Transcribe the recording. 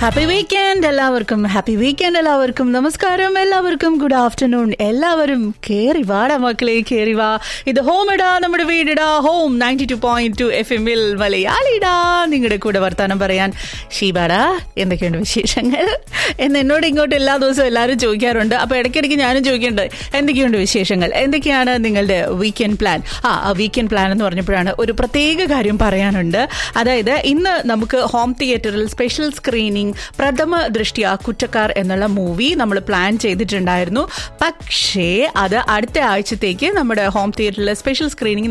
happy weekend എല്ലാവർക്കും happy weekend എല്ലാവർക്കും നമസ്കാരം എല്ലാവർക്കും ഗുഡ് ആഫ്റ്റർനൂൺ എല്ലാവരും കേറി വാടാ മക്കളെ കേറി വാ ഇത് ഹോം ഇടാ നമ്മുടെ വീടിടാ home ninety two point two F എമ്മിൽ മലയാളിടാ നിങ്ങളുടെ കൂടെ വർത്താനം പറയാൻ ഷീബാടാ എന്തൊക്കെയുണ്ട് വിശേഷങ്ങൾ എന്ന് എന്നോട് ഇങ്ങോട്ട് എല്ലാ ദിവസവും എല്ലാവരും ചോദിക്കാറുണ്ട് അപ്പൊ ഇടയ്ക്കിടയ്ക്ക് ഞാനും ചോദിക്കുന്നുണ്ട് എന്തൊക്കെയുണ്ട് വിശേഷങ്ങൾ എന്തൊക്കെയാണ് നിങ്ങളുടെ വീക്കെൻഡ് പ്ലാൻ ആ വീക്കെൻഡ് പ്ലാൻ എന്ന് പറഞ്ഞപ്പോഴാണ് ഒരു പ്രത്യേക കാര്യം പറയാനുണ്ട് അതായത് ഇന്ന് നമുക്ക് ഹോം തിയേറ്ററിൽ സ്പെഷ്യൽ സ്ക്രീനിങ് പ്രഥമ ദൃഷ്ടിയ കുറ്റക്കാർ എന്നുള്ള മൂവി നമ്മൾ പ്ലാൻ ചെയ്തിട്ടുണ്ടായിരുന്നു പക്ഷേ അത് അടുത്ത ആഴ്ചത്തേക്ക് നമ്മുടെ ഹോം തിയേറ്ററിൽ സ്പെഷ്യൽ സ്ക്രീനിങ്